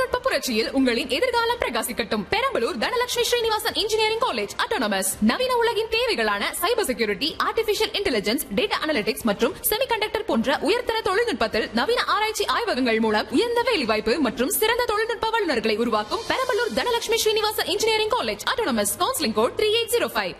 தொழில்நுட்ப புரட்சியில் உங்களின் எதிர்காலம் பிரகாசிக்கட்டும் Perambalur Dhanalakshmi Srinivasan engineering college autonomous நவீன உலகின் தேவைகளான cyber security artificial intelligence data analytics மற்றும் செமிகண்டக்டர் போன்ற உயர்தர தொழில்நுட்பத்தில் நவீன ஆராய்ச்சி ஆய்வகங்கள் மூலம் உயர்ந்த வேலைவாய்ப்பு மற்றும் சிறந்த தொழில்நுட்ப வல்லுநர்களை உருவாக்கும் Perambalur Dhanalakshmi Srinivasan engineering college autonomous counselling code three eight zero five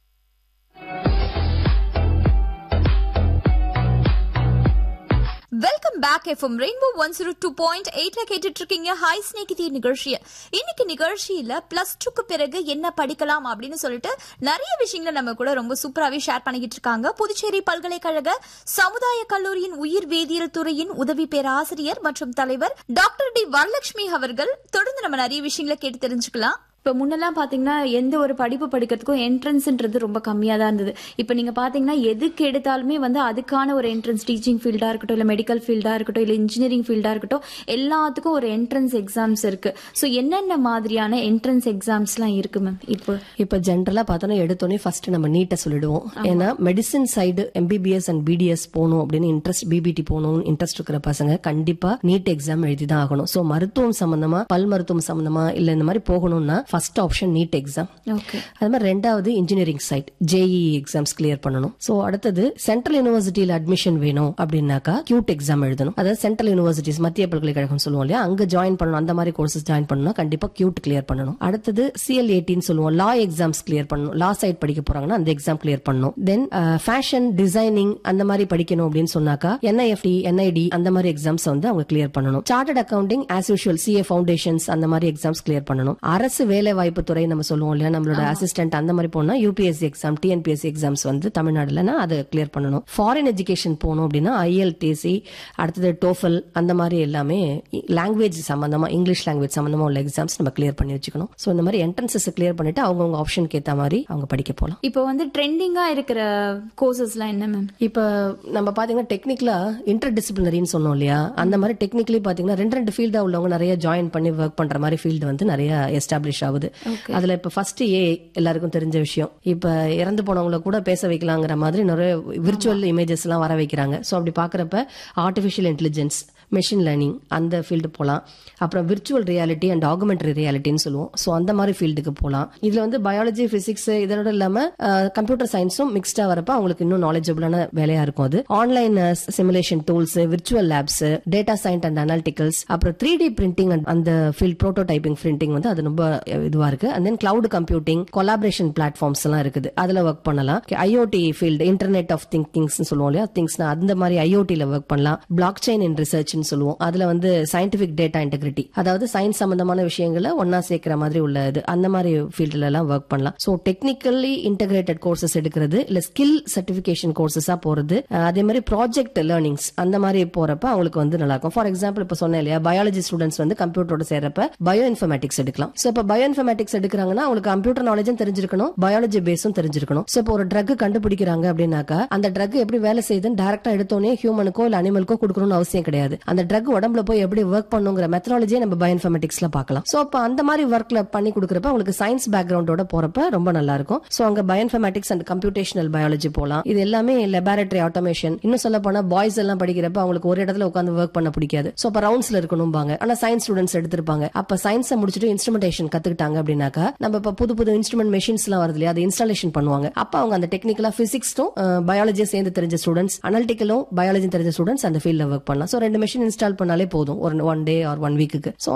welcome back FM Rainbow one zero two point எயிட்ல கேட்டுட்டு இருக்கீங்க ஹாய் ஸ்நேகிதி நிகழ்ச்சிய இன்னைக்கு நிகழ்ச்சியில பிளஸ் டூக்கு பிறகு என்ன படிக்கலாம் அப்படின்னு சொல்லிட்டு நிறைய விஷயங்களை நம்ம கூட ரொம்ப சூப்பராகவே ஷேர் பண்ணிக்கிட்டு இருக்காங்க புதுச்சேரி பல்கலைக்கழக சமுதாய கல்லூரியின் உயிர் வேதியியல் துறையின் உதவி பேராசிரியர் மற்றும் தலைவர் டாக்டர் டி வரலட்சுமி அவர்கள் தொடர்ந்து நம்ம நிறைய விஷயங்களை கேட்டு தெரிஞ்சுக்கலாம் இப்போ முன்னெல்லாம் பார்த்தீங்கன்னா எந்த ஒரு படிப்பு படிக்கிறதுக்கும் என்ட்ரன்ஸ்ன்றது ரொம்ப கம்மியாக தான் இருந்தது இப்போ நீங்கள் பார்த்தீங்கன்னா எதுக்கு எடுத்தாலுமே வந்து அதுக்கான ஒரு என்ட்ரன்ஸ் டீச்சிங் ஃபீல்டாக இருக்கட்டும் இல்லை மெடிக்கல் ஃபீல்டாக இருக்கட்டும் இல்லை இன்ஜினியரிங் ஃபீல்டாக இருக்கட்டும் எல்லாத்துக்கும் ஒரு என்ட்ரன்ஸ் எக்ஸாம்ஸ் இருக்கு ஸோ என்னென்ன மாதிரியான என்ட்ரன்ஸ் எக்ஸாம்ஸ்லாம் இருக்கு மேம் இப்போ இப்ப ஜென்ரலா பார்த்தோன்னா எடுத்தோடனே ஃபர்ஸ்ட் நம்ம நீட்டை சொல்லிடுவோம் ஏன்னா medicine side MBBS and BDS போகணும் அப்படின்னு இன்ட்ரெஸ்ட் பிபிடி போகணும் இன்ட்ரெஸ்ட் இருக்கிற பசங்க கண்டிப்பா நீட் எக்ஸாம் எழுதி தான் ஆகணும் சோ மருத்துவம் சம்பந்தமா பல் மருத்துவம் சம்பந்தமா இல்ல இந்த மாதிரி போகணும்னா first option NEET exam okay அது மாதிரி ரெண்டாவது engineering side JEE exams clear பண்ணணும் சோ அடுத்தது சென்ட்ரல் யூனிவர்சிட்டியில அட்மிஷன் வேணும் அப்படின்னாக்கா கியூட் எக்ஸாம் எழுதணும் அதாவது சென்ட்ரல் யூனிவர்சிட்டிஸ் மத்திய பல்கலைக்கழகம் சொல்லுவோம் இல்லையா அங்க ஜாயின் பண்ணணும் அந்த மாதிரி கோர்சஸ் ஜாயின் பண்ணணும் கண்டிப்பா கியூட் கிளியர் பண்ணணும் அடுத்தது சிஎல் எயிட்டின்னு சொல்லுவோம் லா எக்ஸாம்ஸ் கிளியர் பண்ணணும் லா சைட் படிக்க போறாங்கன்னா அந்த எக்ஸாம் கிளியர் பண்ணணும் தென் ஃபேஷன் டிசைனிங் அந்த மாதிரி படிக்கணும் அப்படின்னு சொன்னாக்கா என்ஐஎஃப்டி என்ஐடி அந்த மாதிரி எக்ஸாம்ஸ் வந்து அவங்க கிளியர் பண்ணணும் chartered accounting as usual CA foundations அந்த மாதிரி எக்ஸாம்ஸ் கிளியர் பண்ணணும் அரசு வேலை வாய்ப்பு துறை நம்ம சொல்லுவோம் இல்லையா நம்மளோட அசிஸ்டன்ட் அந்த மாதிரி போனா யூபிஎஸ்சி எக்ஸாம் டிஎன்பிஎஸ்சி எக்ஸாம்ஸ் வந்து தமிழ்நாடுலனா அதை கிளியர் பண்ணணும் ஃபாரின் எஜுகேஷன் போகணும் அப்படின்னா ஐஎல்டிசி அடுத்தது டோஃபல் அந்த மாதிரி எல்லாமே லாங்குவேஜ் சம்பந்தமா இங்கிலீஷ் லாங்குவேஜ் சம்பந்தமா உள்ள எக்ஸாம்ஸ் நம்ம கிளியர் பண்ணி வச்சுக்கணும் ஸோ இந்த மாதிரி என்ட்ரன்சஸ் கிளியர் பண்ணிட்டு அவங்கவுங்க ஆப்ஷனுக்கு ஏற்ற மாதிரி அவங்க படிக்க போகலாம் இப்போ வந்து ட்ரெண்டிங்காக இருக்கிற கோர்சஸ்லாம் என்ன மேம் இப்ப நம்ம பாத்தீங்கன்னா டெக்னிக்கலா இன்டர் டிசிப்ளினரின்னு சொன்னோம் இல்லையா அந்த மாதிரி டெக்னிக்கலி பாத்தீங்கன்னா ரெண்டு ரெண்டு ஃபீல்டா உள்ளவங்க நிறைய ஜாயின் பண்ணி ஒர்க் பண்ற மாதிரி ஃபீல்டு வந்து நிறைய எஸ்டாப்ளிஷ் ஆகுது அதுல இப்ப ஃபர்ஸ்ட் ஏ எல்லாருக்கும் தெரிஞ்ச விஷயம் இப்ப இறந்து போனவங்கள கூட பேச வைக்கலாங்கிற மாதிரி நிறைய விர்ச்சுவல் இமேஜஸ் எல்லாம் வர வைக்கிறாங்க சோ அப்படி பாக்குறப்ப ஆர்டிபிஷியல் இன்டெலிஜென்ஸ் மெஷின் லேர்னிங் அந்த ஃபீல்டு போகலாம் அப்புறம் விர்ச்சுவல் ரியாலிட்டி அண்ட் ஆகுமெண்ட்ரி ரியாலிட்டின்னு சொல்லுவோம் ஸோ அந்த மாதிரி ஃபீல்டுக்கு போகலாம் இதுல வந்து பயாலஜி பிசிக்ஸ் இதோட இல்லாம கம்ப்யூட்டர் சயின்ஸும் மிக்ஸ்டா வரப்ப அவங்களுக்கு இன்னும் நாலேஜபிளான வேலையா இருக்கும் அது online simulation tools virtual labs data science and analyticals அப்புறம் த்ரீ டி பிரிண்டிங் அந்த ஃபீல்ட் ப்ரோட்டோடைப்பிங் பிரிண்டிங் வந்து அது ரொம்ப இதுவா இருக்கு and then cloud computing collaboration platforms எல்லாம் இருக்குது அதுல ஒர்க் பண்ணலாம் IOT field internet of thinkings சொல்லுவோம் இல்லையா திங்ஸ்னா அந்த மாதிரி ஐஓடில ஒர்க் பண்ணலாம் பிளாக் செயின் இன் ரிசர்ச் சொல்லுவோம் அதுல வந்து சயின்டிபிக் டேட்டா இன்டெகிரிட்டி அதாவது சயின்ஸ் சம்பந்தமான விஷயங்களை ஒன்னா சேர்க்கிற மாதிரி உள்ள இது அந்த மாதிரி ஃபீல்டுல எல்லாம் ஒர்க் பண்ணலாம் சோ டெக்னிக்கலி இன்டகிரேட்டட் கோர்சஸ் எடுக்கிறது இல்ல ஸ்கில் சர்டிபிகேஷன் கோர்சஸா போறது அஹ் அதே மாதிரி ப்ராஜெக்ட் லேர்னிங்ஸ் அந்த மாதிரி போறப்ப அவங்களுக்கு வந்து நல்லா இருக்கும் ஃபார் எக்ஸாம்பிள் இப்ப சொன்னேன் இல்லையா பயாலஜி ஸ்டூடெண்ட்ஸ் வந்து கம்ப்யூட்டரோட சேர்றப்ப பயோ இன்ஃபர்மேட்டிக்ஸ் எடுக்கலாம் சோ இப்ப பயோ இன்ஃபர்மேட்டிக்ஸ் எடுக்கிறாங்கன்னா அவங்களுக்கு கம்ப்யூட்டர் நாலேஜும் தெரிஞ்சிருக்கணும் பயாலஜி பேஸும் தெரிஞ்சிருக்கணும் சோ இப்போ ஒரு ட்ரக் கண்டுபிடிக்கிறாங்க அப்படின்னாக்கா அந்த ட்ரக் எப்படி வேலை செய்யுதுன்னு டேரக்டா எடுத்தோடனே ஹியூமனுக்கோ இல்ல அனிமலுக்கோ கொடுக்கணும்னு அவசியம் கிடையாது அந்த ட்ரக் உடம்புல போய் எப்படி ஒர்க் பண்ணுங்கிற மெத்தனாலஜியை நம்ம பயோஇன்ஃபர்மேட்டிக்ஸ்ல பார்க்கலாம் சோ அப்ப அந்த மாதிரி ஒர்க்ல பண்ணி கொடுக்கறப்ப உங்களுக்கு சயின்ஸ் பேக்ரவுண்டோட போறப்ப ரொம்ப நல்லா இருக்கும் சோ அங்க பயோஇன்ஃபர்மேட்டிக்ஸ் அண்ட் கம்ப்யூட்டேஷனல் பயாலஜி போலாம் இது எல்லாமே லெபார்டரி ஆட்டோமேஷன் இன்னும் சொல்ல போனா பாய்ஸ் எல்லாம் படிக்கிறப்ப அவங்களுக்கு ஒரு இடத்துல உட்காந்து ஒர்க் பண்ண பிடிக்காது சோ அப்ப ரவுண்ட்ஸ்ல இருக்கணும்பாங்க ஆனா சயின்ஸ் ஸ்டூடெண்ட்ஸ் எடுத்திருப்பாங்க அப்ப சயின்ஸை முடிச்சுட்டு இன்ஸ்ட்ருமெண்டேஷன் கத்துக்கிட்டாங்க அப்படின்னாக்கா நம்ம இப்ப புது புது இன்ஸ்ட்ருமெண்ட் மெஷின்ஸ் எல்லாம் வருது இல்லையா அதை இன்ஸ்டாலேஷன் பண்ணுவாங்க அப்ப அவங்க அந்த டெக்னிக்கலா பிசிக்ஸும் பயாலஜியும் சேர்ந்து தெரிஞ்ச ஸ்டூடெண்ட்ஸ் அனலிட்டிக்கலும் பயாலஜி தெரிஞ்ச ஸ்டூடெண்ட்ஸ் அந்த ஃபீல்ட்ல ஒர்க் பண்ணலாம் சோ ரெண்டு மெஷின் இன்ஸ்டால் பண்ணாலே போதும் ஒரு ஒன் டே ஆர் ஒன் வீக்குக்கு சோ